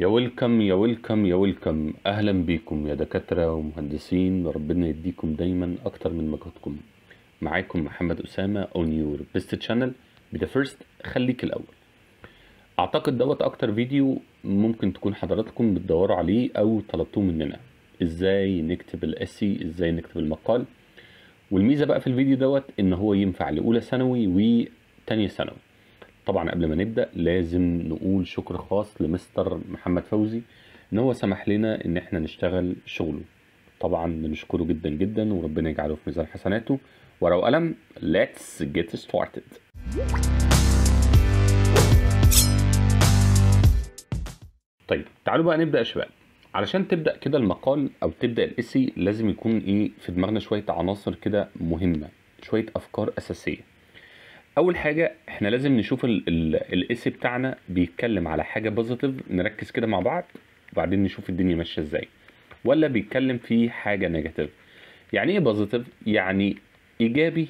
يا ويلكم يا ويلكم يا ويلكم اهلا بيكم يا دكاترة ومهندسين ربنا يديكم دايما اكتر من مجهودكم معاكم محمد اسامة on your best channel بدا فيرست خليك الاول اعتقد دوت اكتر فيديو ممكن تكون حضراتكم بتدوروا عليه او طلبتوه مننا ازاي نكتب الاسي ازاي نكتب المقال والميزة بقى في الفيديو دوت ان هو ينفع لاولى ثانوي وتانية ثانوي طبعا قبل ما نبدا لازم نقول شكر خاص لمستر محمد فوزي ان هو سمح لنا ان احنا نشتغل شغله طبعا بنشكره جدا جدا وربنا يجعله في ميزان حسناته ورقه وقلم let's get started طيب تعالوا بقى نبدا يا شباب علشان تبدا كده المقال او تبدا الاسي لازم يكون ايه في دماغنا شويه عناصر كده مهمه شويه افكار اساسيه اول حاجه احنا لازم نشوف الاسي بتاعنا بيتكلم على حاجه بوزيتيف نركز كده مع بعض وبعدين نشوف الدنيا ماشيه ازاي ولا بيتكلم في حاجه نيجاتيف يعني ايه بوزيتيف يعني ايجابي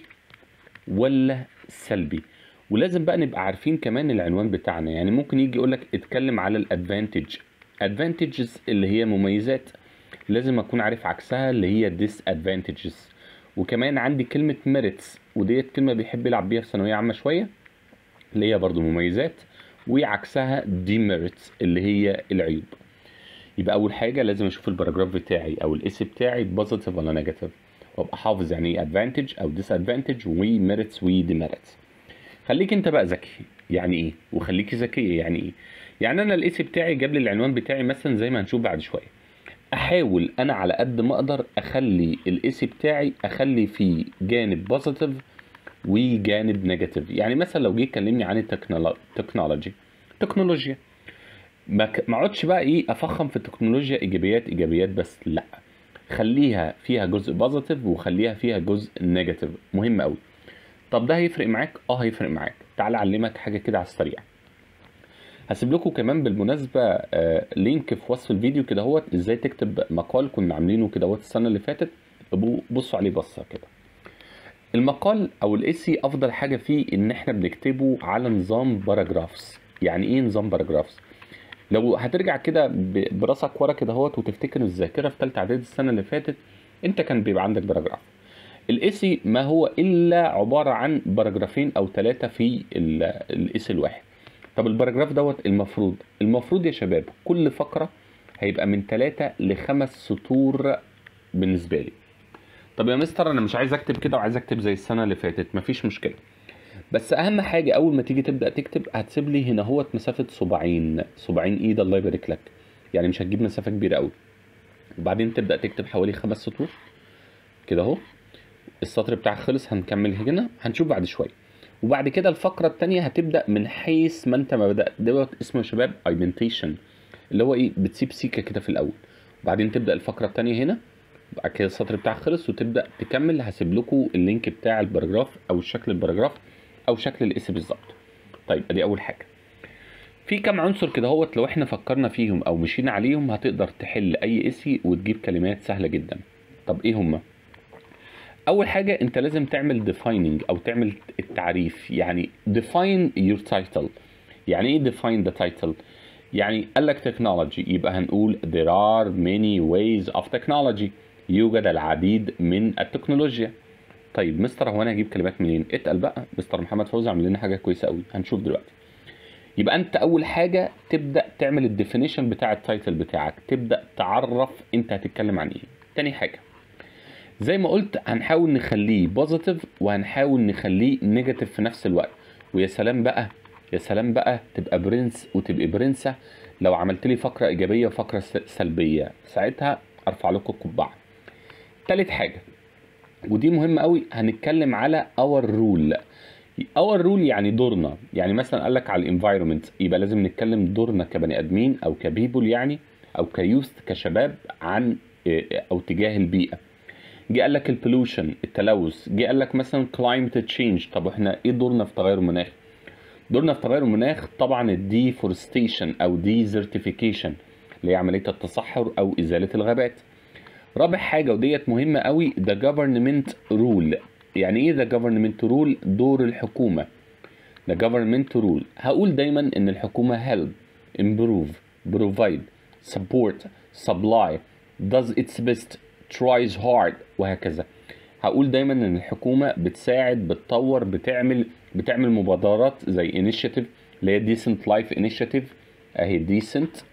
ولا سلبي ولازم بقى نبقى عارفين كمان العنوان بتاعنا يعني ممكن يجي يقول لك اتكلم على الادفانتج ادفانتجز اللي هي مميزات لازم اكون عارف عكسها اللي هي ديس ادفانتجز وكمان عندي كلمة ميريتس وديت كلمة بيحب يلعب بيها في ثانوية عامة شوية اللي هي برضو مميزات وعكسها ديميريتس اللي هي العيوب يبقى أول حاجة لازم أشوف الباراجراف بتاعي أو الاسم بتاعي بوزيتيف ولا نيجاتيف وأبقى حافظ يعني إيه ادفانتج أو ديس ادفانتج وميريتس وديميريتس خليك أنت بقى ذكي يعني إيه وخليكي ذكية يعني إيه يعني أنا الاسم بتاعي جاب لي العنوان بتاعي مثلا زي ما هنشوف بعد شوية احاول انا على قد ما اقدر اخلي الايسي بتاعي اخلي فيه جانب بوزيتيف وجانب نيجاتيف يعني مثلا لو جه يكلمني عن التكنولوجي تكنولوجيا ما ك- ما اقعدش بقى ايه افخم في التكنولوجيا ايجابيات ايجابيات بس لا خليها فيها جزء بوزيتيف وخليها فيها جزء نيجاتيف مهم قوي طب ده هيفرق معاك اه هيفرق معاك تعال اعلمك حاجه كده على السريع هسيب لكم كمان بالمناسبه آه، لينك في وصف الفيديو كده هوت ازاي تكتب مقال كنا عاملينه كده هوت السنه اللي فاتت ابقوا بصوا عليه بصه كده المقال او الاسي افضل حاجه فيه ان احنا بنكتبه على نظام باراجرافز يعني ايه نظام باراجرافز لو هترجع كده ب- براسك ورا كده هوت وتفتكر الذاكره في ثالثه اعدادي السنه اللي فاتت انت كان بيبقى عندك باراجراف الاسي ما هو الا عباره عن باراجرافين او ثلاثه في الاسي الواحد طب الباراجراف دوت المفروض المفروض يا شباب كل فقرة هيبقى من ثلاثة لخمس سطور بالنسبة لي طب يا مستر انا مش عايز اكتب كده وعايز اكتب زي السنة اللي فاتت مفيش مشكلة بس اهم حاجة اول ما تيجي تبدأ تكتب هتسيب لي هنا هوت مسافة صباعين صباعين ايد الله يبارك لك يعني مش هتجيب مسافة كبيرة قوي وبعدين تبدأ تكتب حوالي خمس سطور كده اهو السطر بتاعك خلص هنكمل هنا هنشوف بعد شوية وبعد كده الفقرة التانية هتبدأ من حيث ما انت ما بدأت دوت اسمه يا شباب ايدنتيشن اللي هو ايه بتسيب سيكة كده في الأول وبعدين تبدأ الفقرة التانية هنا بعد كده السطر بتاعك خلص وتبدأ تكمل هسيب لكم اللينك بتاع الباراجراف أو شكل الباراجراف أو شكل الاسم بالظبط طيب ادي أول حاجة في كام عنصر كده هوت لو احنا فكرنا فيهم أو مشينا عليهم هتقدر تحل أي اسي وتجيب كلمات سهلة جدا طب ايه هما؟ اول حاجه انت لازم تعمل defining او تعمل التعريف يعني define your title يعني ايه define the title يعني قال لك technology يبقى هنقول there are many ways of technology يوجد العديد من التكنولوجيا طيب مستر هو انا هجيب كلمات منين اتقل بقى مستر محمد فوزي عامل لنا حاجه كويسه قوي هنشوف دلوقتي يبقى انت اول حاجه تبدا تعمل الديفينيشن بتاع التايتل بتاعك تبدا تعرف انت هتتكلم عن ايه تاني حاجه زي ما قلت هنحاول نخليه بوزيتيف وهنحاول نخليه نيجاتيف في نفس الوقت ويا سلام بقى يا سلام بقى تبقى برنس وتبقى برنسة لو عملت لي فقرة إيجابية وفقرة س- سلبية ساعتها أرفع لكم القبعة تالت حاجة ودي مهمة قوي هنتكلم على اور رول اور رول يعني دورنا يعني مثلا قال لك على الانفايرمنت يبقى لازم نتكلم دورنا كبني ادمين او كبيبول يعني او كيوث كشباب عن إيه، او تجاه البيئه جه قال لك البولوشن التلوث جه قال لك مثلا كلايمت تشينج طب احنا ايه دورنا في تغير المناخ دورنا في تغير المناخ طبعا الديفورستيشن او ديزرتيفيكيشن اللي هي عمليه التصحر او ازاله الغابات رابع حاجه وديت مهمه قوي the government rule يعني ايه the government rule دور الحكومه the government rule هقول دايما ان الحكومه help improve provide support supply does its best tries hard وهكذا هقول دايما ان الحكومه بتساعد بتطور بتعمل بتعمل مبادرات زي initiative اللي هي decent life initiative اهي decent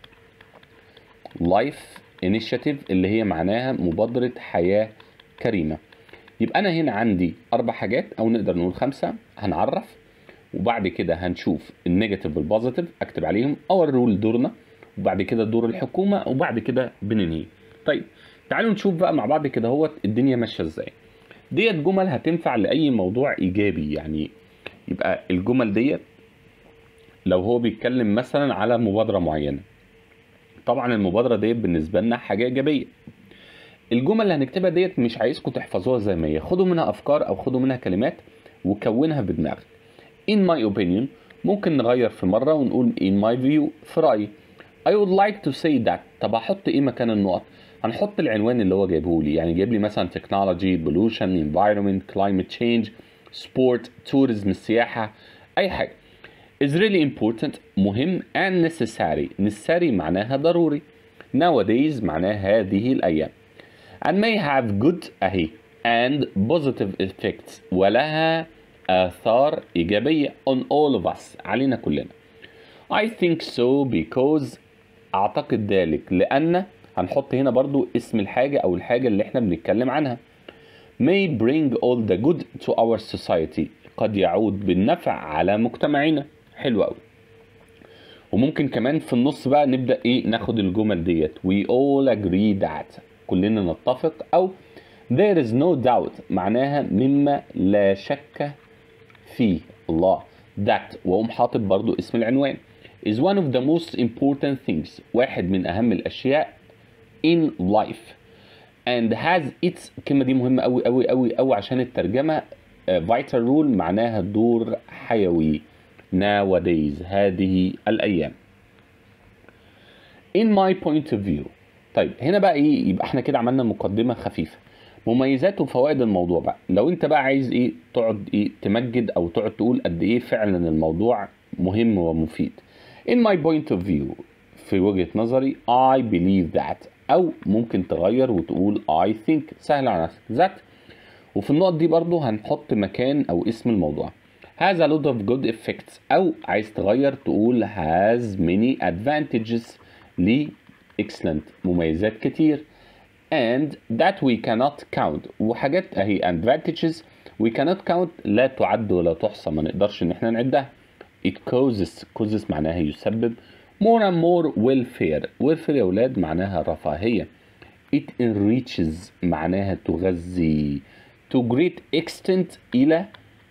life initiative اللي هي معناها مبادره حياه كريمه يبقى انا هنا عندي اربع حاجات او نقدر نقول خمسه هنعرف وبعد كده هنشوف النيجاتيف والبوزيتيف اكتب عليهم اور رول دورنا وبعد كده دور الحكومه وبعد كده بننهي طيب تعالوا نشوف بقى مع بعض كده هو الدنيا ماشيه ازاي ديت جمل هتنفع لاي موضوع ايجابي يعني يبقى الجمل ديت لو هو بيتكلم مثلا على مبادره معينه طبعا المبادره ديت بالنسبه لنا حاجه ايجابيه الجمل اللي هنكتبها ديت مش عايزكم تحفظوها زي ما هي خدوا منها افكار او خدوا منها كلمات وكونها بدماغك in my opinion ممكن نغير في مرة ونقول in my view في رأيي I would like to say that طب هحط ايه مكان النقط هنحط العنوان اللي هو جايبه لي يعني جايب لي مثلا technology pollution environment climate change sport tourism السياحة أي حاجة is really important مهم and necessary necessary معناها ضروري nowadays معناها هذه الأيام and may have good أهي and positive effects ولها آثار إيجابية on all of us علينا كلنا I think so because أعتقد ذلك لأن هنحط هنا برضو اسم الحاجة أو الحاجة اللي احنا بنتكلم عنها may bring all the good to our society قد يعود بالنفع على مجتمعنا حلو قوي وممكن كمان في النص بقى نبدأ ايه ناخد الجمل ديت we all agree that كلنا نتفق أو there is no doubt معناها مما لا شك فيه الله that وأقوم حاطط برضو اسم العنوان is one of the most important things واحد من أهم الأشياء in life and has its الكلمة دي مهمة أوي أوي أوي أوي عشان الترجمة uh, vital rule معناها دور حيوي nowadays هذه الأيام in my point of view طيب هنا بقى ايه يبقى احنا كده عملنا مقدمة خفيفة مميزات وفوائد الموضوع بقى لو انت بقى عايز ايه تقعد ايه تمجد او تقعد تقول قد ايه فعلا الموضوع مهم ومفيد in my point of view في وجهة نظري I believe that او ممكن تغير وتقول I think سهل على نفسك that وفي النقط دي برضو هنحط مكان او اسم الموضوع has a lot of good effects او عايز تغير تقول has many advantages ليه excellent مميزات كتير and that we cannot count وحاجات اهي advantages we cannot count لا تعد ولا تحصى ما نقدرش ان احنا نعدها it causes causes معناها يسبب more and more welfare welfare يا ولاد معناها رفاهية it enriches معناها تغذي to great extent إلى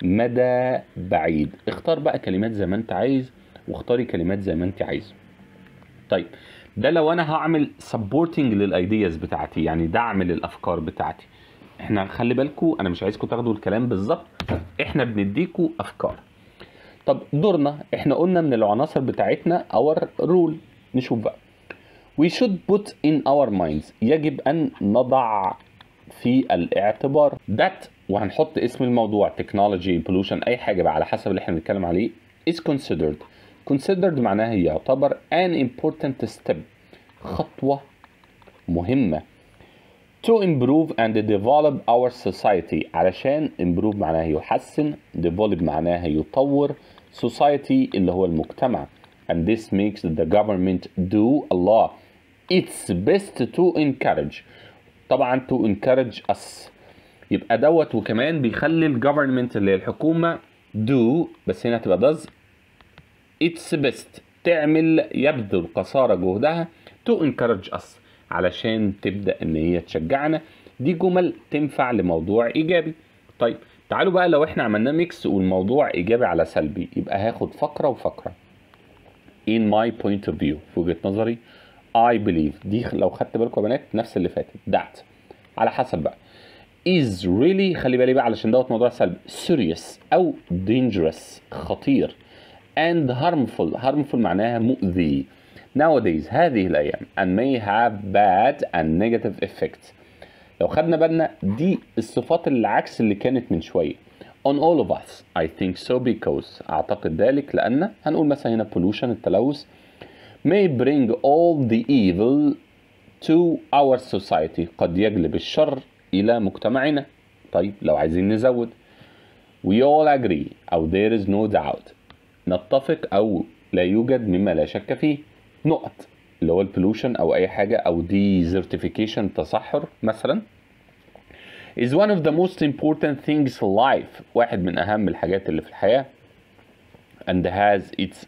مدى بعيد اختار بقى كلمات زي ما انت عايز واختاري كلمات زي ما انت عايز طيب ده لو انا هعمل سبورتنج للايدياز بتاعتي يعني دعم للافكار بتاعتي احنا خلي بالكم انا مش عايزكم تاخدوا الكلام بالظبط احنا بنديكوا افكار طب دورنا احنا قلنا من العناصر بتاعتنا اور رول نشوف بقى we should put in our minds يجب ان نضع في الاعتبار that وهنحط اسم الموضوع technology pollution اي حاجه بقى على حسب اللي احنا بنتكلم عليه is considered considered معناها يعتبر an important step خطوة مهمة to improve and develop our society علشان improve معناها يحسن develop معناها يطور society اللي هو المجتمع and this makes the government do Allah its best to encourage طبعا to encourage us يبقى دوت وكمان بيخلي الجفرمنت اللي هي الحكومة do بس هنا هتبقى does its best تعمل يبذل قصارى جهدها to encourage us علشان تبدأ ان هي تشجعنا دي جمل تنفع لموضوع ايجابي طيب تعالوا بقى لو احنا عملنا ميكس والموضوع ايجابي على سلبي يبقى هاخد فقرة وفقرة in my point of view في وجهة نظري I believe دي لو خدت بالكم يا بنات نفس اللي فاتت that على حسب بقى is really خلي بالي بقى علشان دوت موضوع سلبي serious او dangerous خطير and harmful harmful معناها مؤذي nowadays هذه الأيام and may have bad and negative effects لو خدنا بالنا دي الصفات العكس اللي كانت من شوية on all of us I think so because أعتقد ذلك لأن هنقول مثلا هنا pollution التلوث may bring all the evil to our society قد يجلب الشر إلى مجتمعنا طيب لو عايزين نزود we all agree أو there is no doubt نتفق أو لا يوجد مما لا شك فيه نقط اللي هو البولوشن أو أي حاجة أو desertification تصحر مثلا is one of the most important things in life واحد من أهم الحاجات اللي في الحياة and has its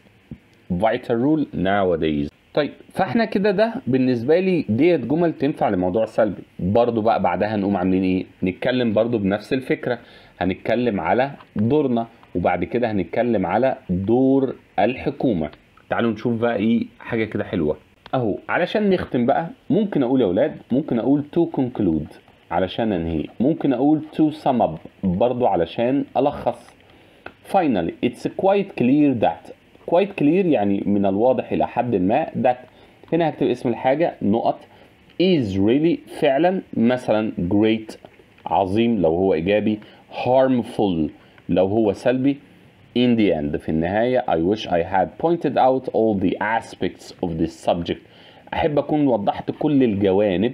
vital role nowadays طيب فاحنا كده ده بالنسبه لي ديت جمل تنفع لموضوع سلبي برضو بقى بعدها نقوم عاملين ايه نتكلم برضو بنفس الفكره هنتكلم على دورنا وبعد كده هنتكلم على دور الحكومه تعالوا نشوف بقى ايه حاجه كده حلوه اهو علشان نختم بقى ممكن اقول يا اولاد ممكن اقول to conclude علشان انهي ممكن اقول to sum up برضو علشان الخص finally it's quite clear that quite clear يعني من الواضح إلى حد ما that هنا هكتب اسم الحاجة نقط is really فعلا مثلا great عظيم لو هو إيجابي harmful لو هو سلبي in the end في النهاية I wish I had pointed out all the aspects of this subject أحب أكون وضحت كل الجوانب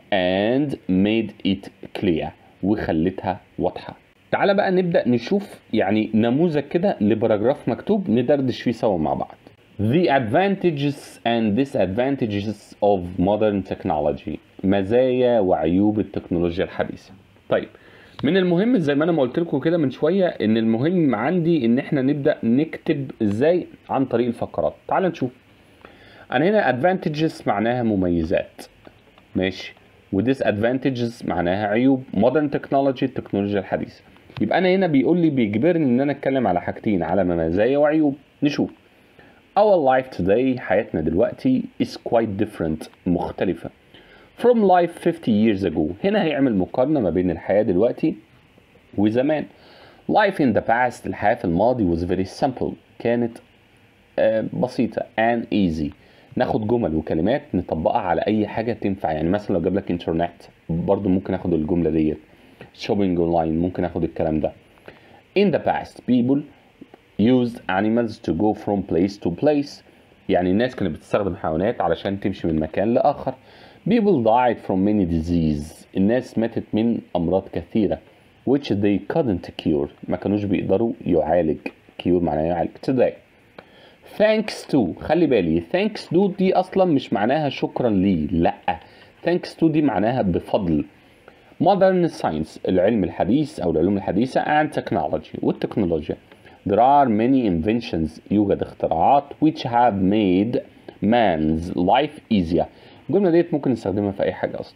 and made it clear وخليتها واضحة تعالى بقى نبدأ نشوف يعني نموذج كده لبراجراف مكتوب ندردش فيه سوا مع بعض. The advantages and disadvantages of modern technology مزايا وعيوب التكنولوجيا الحديثة. طيب من المهم زي ما انا ما قلت لكم كده من شويه ان المهم عندي ان احنا نبدا نكتب ازاي عن طريق الفقرات. تعال نشوف. انا هنا advantages معناها مميزات. ماشي. وديس ادفانتجز معناها عيوب مودرن تكنولوجي التكنولوجيا الحديثه يبقى انا هنا بيقول لي بيجبرني ان انا اتكلم على حاجتين على مزايا وعيوب نشوف our life today حياتنا دلوقتي is quite different مختلفه from life 50 years ago هنا هيعمل مقارنه ما بين الحياه دلوقتي وزمان life in the past الحياه في الماضي was very simple كانت آه بسيطه and easy ناخد جمل وكلمات نطبقها على اي حاجه تنفع يعني مثلا لو جاب لك انترنت برضو ممكن اخد الجمله ديت shopping online ممكن اخد الكلام ده in the past people used animals to go from place to place يعني الناس كانت بتستخدم حيوانات علشان تمشي من مكان لاخر people died from many diseases الناس ماتت من امراض كثيره which they couldn't cure ما كانوش بيقدروا يعالج cure معناه يعالج today thanks to خلي بالي thanks to دي اصلا مش معناها شكرا لي لا thanks to دي معناها بفضل modern science العلم الحديث او العلوم الحديثه and technology والتكنولوجيا there are many inventions يوجد اختراعات which have made man's life easier الجمله ديت ممكن نستخدمها في اي حاجه اصلا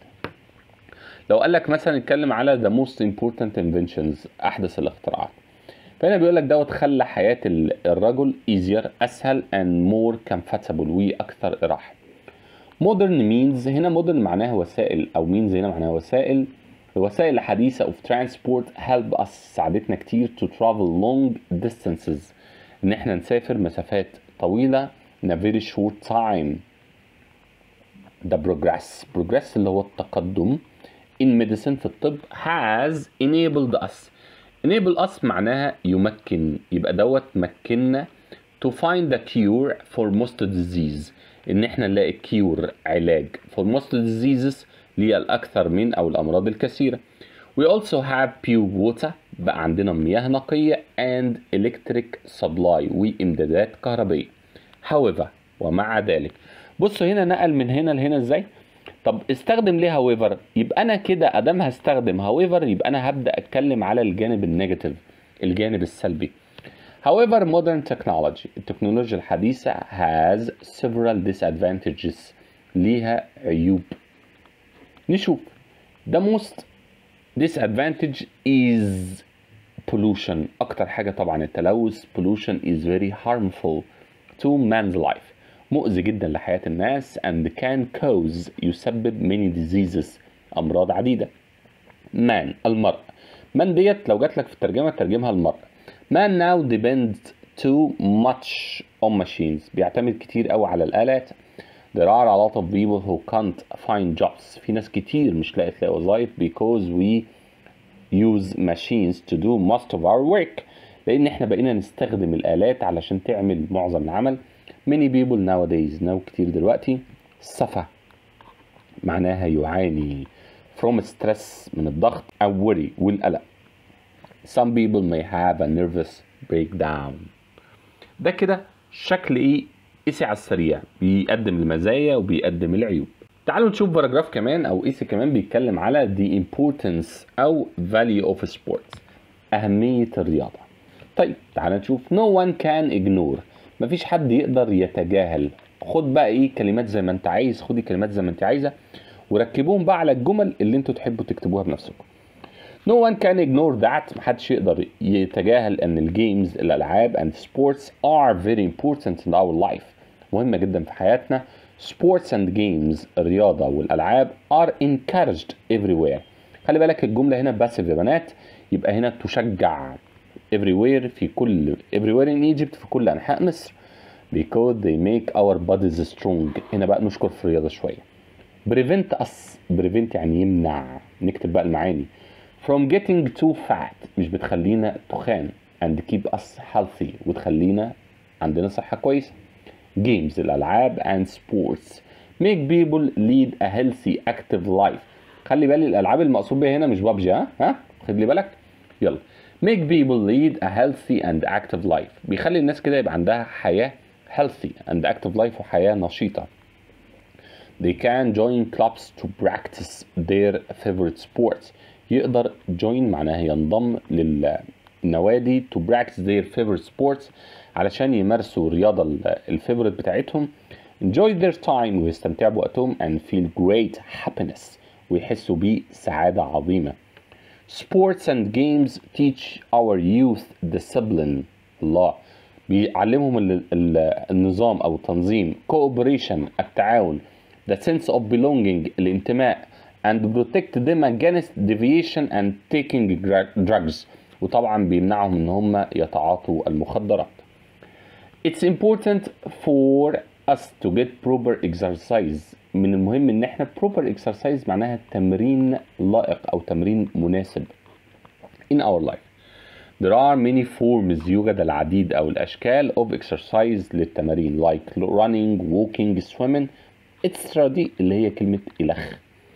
لو قال لك مثلا اتكلم على the most important inventions احدث الاختراعات فهنا بيقول لك دوت خلى حياة الرجل easier أسهل and more comfortable وأكثر إراحة. modern means هنا modern معناها وسائل أو means هنا معناها وسائل الوسائل الحديثة of transport help us ساعدتنا كتير to travel long distances إن إحنا نسافر مسافات طويلة in a very short time. the progress progress اللي هو التقدم in medicine في الطب has enabled us enable us معناها يمكن يبقى دوت مكننا to find the cure for most disease ان احنا نلاقي cure علاج for most diseases للأكثر من أو الأمراض الكثيرة we also have pure water بقى عندنا مياه نقية and electric supply وإمدادات كهربية however ومع ذلك بصوا هنا نقل من هنا لهنا ازاي طب استخدم ليه however يبقى انا كده ادام هستخدم however يبقى انا هبدا اتكلم على الجانب النيجاتيف الجانب السلبي however modern technology التكنولوجيا الحديثة has several disadvantages ليها عيوب نشوف the most disadvantage is pollution اكتر حاجة طبعا التلوث pollution is very harmful to man's life مؤذي جدا لحياة الناس and can cause يسبب many diseases أمراض عديدة man المرء man ديت لو جات لك في الترجمة ترجمها المرء man now depends too much on machines بيعتمد كتير قوي على الآلات there are a lot of people who can't find jobs في ناس كتير مش لاقي تلاقي وظايف because we use machines to do most of our work لأن احنا بقينا نستخدم الآلات علشان تعمل معظم العمل many people nowadays now كتير دلوقتي suffer معناها يعاني from stress من الضغط أو worry والقلق some people may have a nervous breakdown ده كده شكل ايه قيسي على السريع بيقدم المزايا وبيقدم العيوب تعالوا نشوف باراجراف كمان او قيسي كمان بيتكلم على the importance او value of sports اهمية الرياضة طيب تعال نشوف no one can ignore مفيش حد يقدر يتجاهل خد بقى ايه كلمات زي ما انت عايز خدي كلمات زي ما انت عايزة وركبوهم بقى على الجمل اللي انتوا تحبوا تكتبوها بنفسكم No one can ignore that محدش يقدر يتجاهل ان الجيمز الالعاب and sports are very important in our life مهمة جدا في حياتنا sports and games الرياضة والالعاب are encouraged everywhere خلي بالك الجملة هنا باسف يا بنات يبقى هنا تشجع everywhere في كل everywhere in Egypt في كل انحاء مصر because they make our bodies strong هنا بقى نشكر في الرياضة شوية prevent us prevent يعني يمنع نكتب بقى المعاني from getting too fat مش بتخلينا تخان and keep us healthy وتخلينا عندنا صحة كويسة games الألعاب and sports make people lead a healthy active life خلي بالي الألعاب المقصود بيها هنا مش بابجي ها ها خد لي بالك يلا make people lead a healthy and active life بيخلي الناس كده يبقى عندها حياة healthy and active life وحياة نشيطة they can join clubs to practice their favorite sports يقدر join معناها ينضم للنوادي to practice their favorite sports علشان يمارسوا الرياضة الفيفوريت بتاعتهم enjoy their time ويستمتعوا بوقتهم and feel great happiness ويحسوا بسعادة عظيمة sports and games teach our youth discipline الله بيعلمهم ال- ال- النظام او التنظيم cooperation التعاون the sense of belonging الانتماء and protect them against deviation and taking gra- drugs وطبعا بيمنعهم ان هم يتعاطوا المخدرات It's important for us to get proper exercise من المهم ان احنا proper exercise معناها تمرين لائق او تمرين مناسب in our life There are many forms يوجد العديد أو الأشكال of exercise للتمارين like running, walking, swimming etc دي اللي هي كلمة إلخ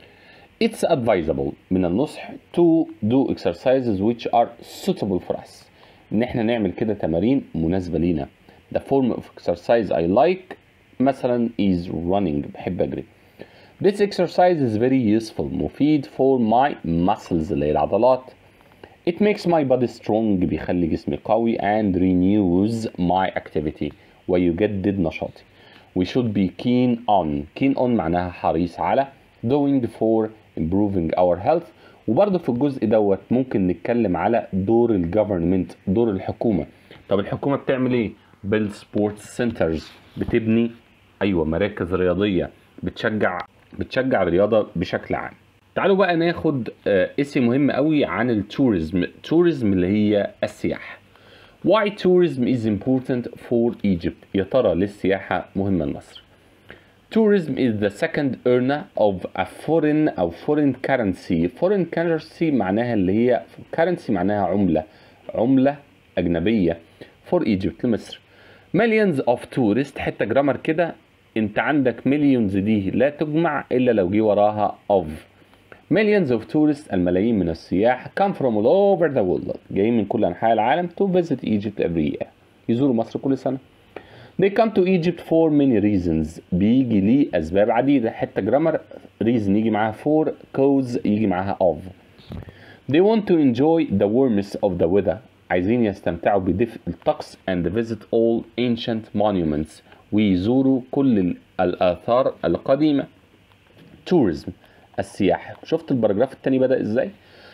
It's advisable من النصح to do exercises which are suitable for us إن إحنا نعمل كده تمارين مناسبة لينا The form of exercise I like مثلا is running بحب أجري This exercise is very useful مفيد for my muscles اللي هي العضلات It makes my body strong بيخلي جسمي قوي and renews my activity ويجدد نشاطي. We should be keen on keen on معناها حريص على doing for improving our health وبرضه في الجزء دوت ممكن نتكلم على دور الجفرمنت دور الحكومة طب الحكومة بتعمل ايه؟ build sports centers بتبني ايوه مراكز رياضية بتشجع بتشجع الرياضة بشكل عام تعالوا بقى ناخد آه، اسم مهم قوي عن التوريزم توريزم اللي هي السياحة Why tourism is important for Egypt يا ترى ليه السياحة مهمة لمصر Tourism is the second earner of a foreign أو foreign currency foreign currency معناها اللي هي currency معناها عملة عملة أجنبية for Egypt لمصر millions of tourists حتة جرامر كده انت عندك millions دي لا تجمع إلا لو جه وراها of Millions of tourists الملايين من السياح come from all over the world جايين من كل أنحاء العالم to visit Egypt every year يزوروا مصر كل سنة They come to Egypt for many reasons بيجي ليه أسباب عديدة حتى جرامر reason يجي معاها for cause يجي معاها of They want to enjoy the warmth of the weather عايزين يستمتعوا بدفء الطقس and visit all ancient monuments ويزوروا كل ال- الآثار القديمة tourism السياحة شفت البراجراف التاني بدأ ازاي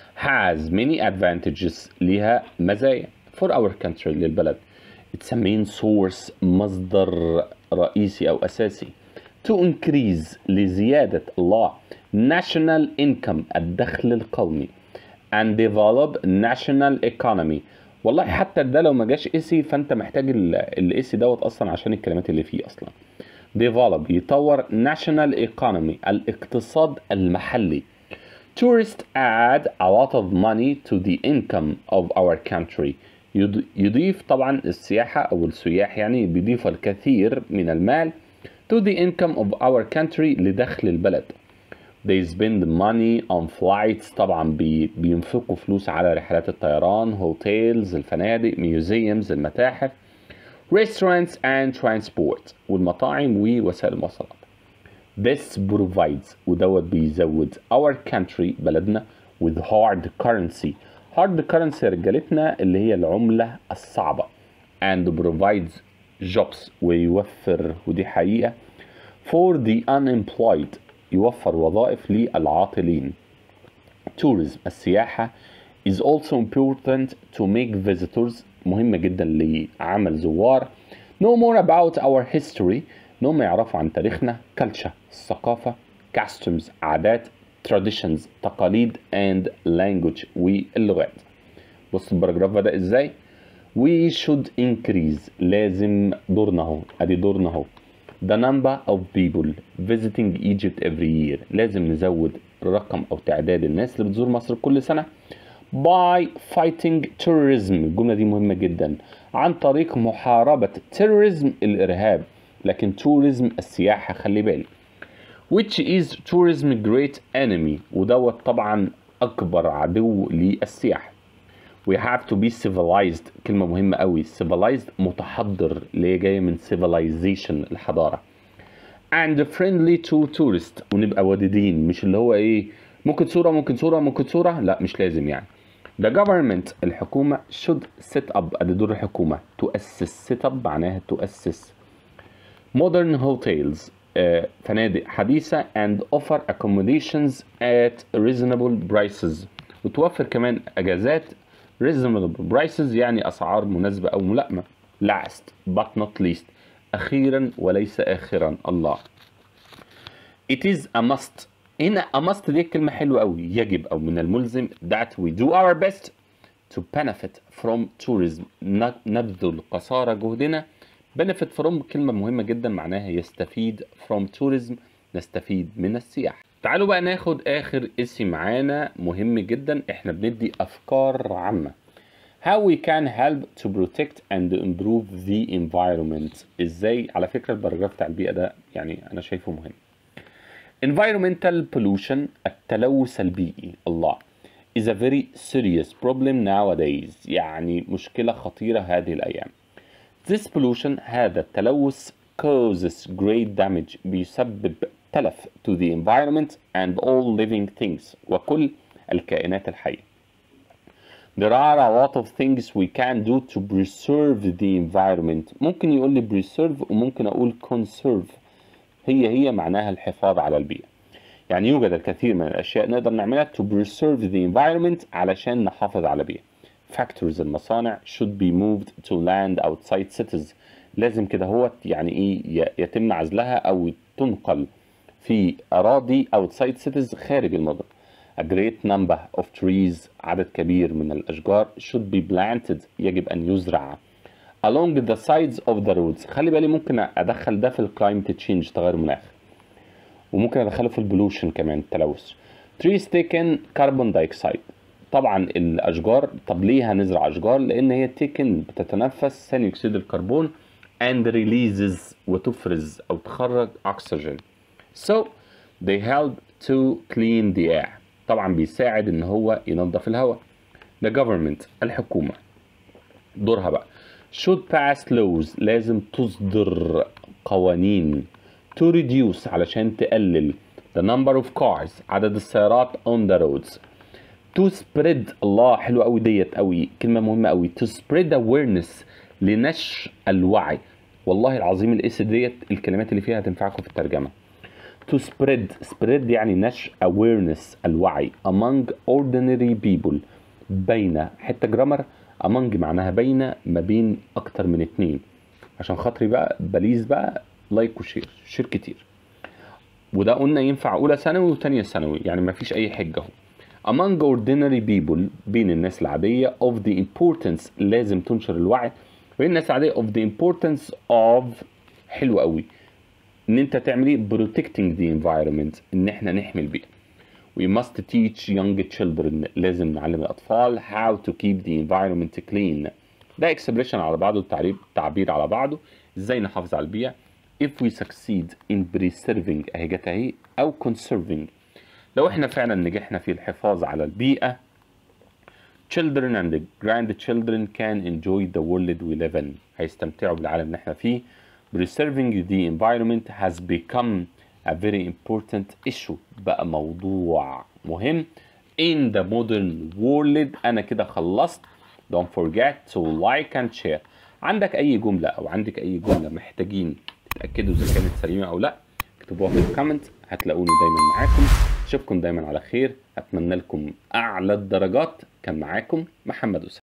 has many advantages ليها مزايا for our country للبلد it's a main source مصدر رئيسي أو أساسي to increase لزيادة الله national income الدخل القومي and develop national economy والله حتى ده لو ما جاش اسي فانت محتاج الاسي دوت اصلا عشان الكلمات اللي فيه اصلا develop يطور national economy الاقتصاد المحلي tourists add a lot of money to the income of our country يض- يضيف طبعا السياحة أو السياح يعني بيضيف الكثير من المال to the income of our country لدخل البلد they spend money on flights طبعا بي بينفقوا فلوس على رحلات الطيران هوتيلز الفنادق museums المتاحف restaurants and transport والمطاعم ووسائل المواصلات This provides ودوت بيزود our country بلدنا with hard currency hard currency يا رجالتنا اللي هي العملة الصعبة and provides jobs ويوفر ودي حقيقة for the unemployed يوفر وظائف للعاطلين tourism السياحة is also important to make visitors مهمة جدا لعمل زوار know more about our history انهم يعرفوا عن تاريخنا culture الثقافة customs عادات traditions تقاليد and language واللغات بص الباراجراف بدأ ازاي we should increase لازم دورنا اهو ادي دورنا اهو the number of people visiting Egypt every year لازم نزود رقم او تعداد الناس اللي بتزور مصر كل سنة by fighting terrorism الجملة دي مهمة جدا عن طريق محاربة terrorism الإرهاب لكن tourism السياحة خلي بالك which is tourism great enemy ودوت طبعا أكبر عدو للسياحة we have to be civilized كلمة مهمة قوي civilized متحضر اللي هي جاية من civilization الحضارة and friendly to tourist ونبقى ودودين مش اللي هو ايه ممكن صورة ممكن صورة ممكن صورة لا مش لازم يعني The government الحكومة should set up ادي دور الحكومة تؤسس set up معناها تؤسس modern hotels آه، فنادق حديثة and offer accommodations at reasonable prices وتوفر كمان اجازات reasonable prices يعني اسعار مناسبة او ملائمة last but not least اخيرا وليس اخرا الله It is a must هنا a must دي كلمة حلوة قوي يجب أو من الملزم that we do our best to benefit from tourism ن- نبذل قصارى جهدنا benefit from كلمة مهمة جدا معناها يستفيد from tourism نستفيد من السياحة تعالوا بقى ناخد آخر اسم معانا مهم جدا احنا بندي أفكار عامة How we can help to protect and improve the environment ازاي على فكرة الباراجراف بتاع البيئة ده يعني أنا شايفه مهم environmental pollution التلوث البيئي الله is a very serious problem nowadays يعني مشكلة خطيرة هذه الأيام this pollution هذا التلوث causes great damage بيسبب تلف to the environment and all living things وكل الكائنات الحية There are a lot of things we can do to preserve the environment ممكن يقول لي preserve وممكن أقول conserve هي هي معناها الحفاظ على البيئة يعني يوجد الكثير من الأشياء نقدر نعملها to preserve the environment علشان نحافظ على البيئة factories المصانع should be moved to land outside cities لازم كده هو يعني ايه ي- يتم عزلها او تنقل في اراضي outside cities خارج المدن a great number of trees عدد كبير من الاشجار should be planted يجب ان يزرع along the sides of the roads خلي بالي ممكن ادخل ده في الكلايمت تشينج تغير المناخ وممكن ادخله في البولوشن كمان التلوث trees taken carbon dioxide طبعا الاشجار طب ليه هنزرع اشجار لان هي تيكن بتتنفس ثاني اكسيد الكربون and releases وتفرز او تخرج oxygen so they help to clean the air طبعا بيساعد ان هو ينظف الهواء the government الحكومة دورها بقى should pass laws لازم تصدر قوانين to reduce علشان تقلل the number of cars عدد السيارات on the roads to spread الله حلوة قوي ديت قوي كلمة مهمة قوي to spread awareness لنشر الوعي والله العظيم الاس ديت الكلمات اللي فيها هتنفعكم في الترجمة to spread spread يعني نشر awareness الوعي among ordinary people بين حتة جرامر among معناها بين ما بين أكتر من اتنين عشان خاطري بقى بليز بقى لايك وشير شير كتير وده قلنا ينفع أولى ثانوي وتانية ثانوي يعني ما فيش أي حجة اهو among ordinary people بين الناس العادية of the importance لازم تنشر الوعي بين الناس العادية of the importance of حلو قوي ان انت تعمل ايه protecting the environment ان احنا نحمي البيئة we must teach young children لازم نعلم الأطفال how to keep the environment clean ده expression على بعضه تعريب تعبير على بعضه ازاي نحافظ على البيئة if we succeed in preserving اهي جت اهي او conserving لو احنا فعلا نجحنا في الحفاظ على البيئة children and grandchildren can enjoy the world we live in هيستمتعوا بالعالم اللي احنا فيه preserving the environment has become a very important issue بقى موضوع مهم in the modern world انا كده خلصت don't forget to like and share عندك اي جملة او عندك اي جملة محتاجين تتأكدوا اذا كانت سليمة او لا اكتبوها في الكومنت هتلاقوني دايما معاكم اشوفكم دايما على خير اتمنى لكم اعلى الدرجات كان معاكم محمد اسامه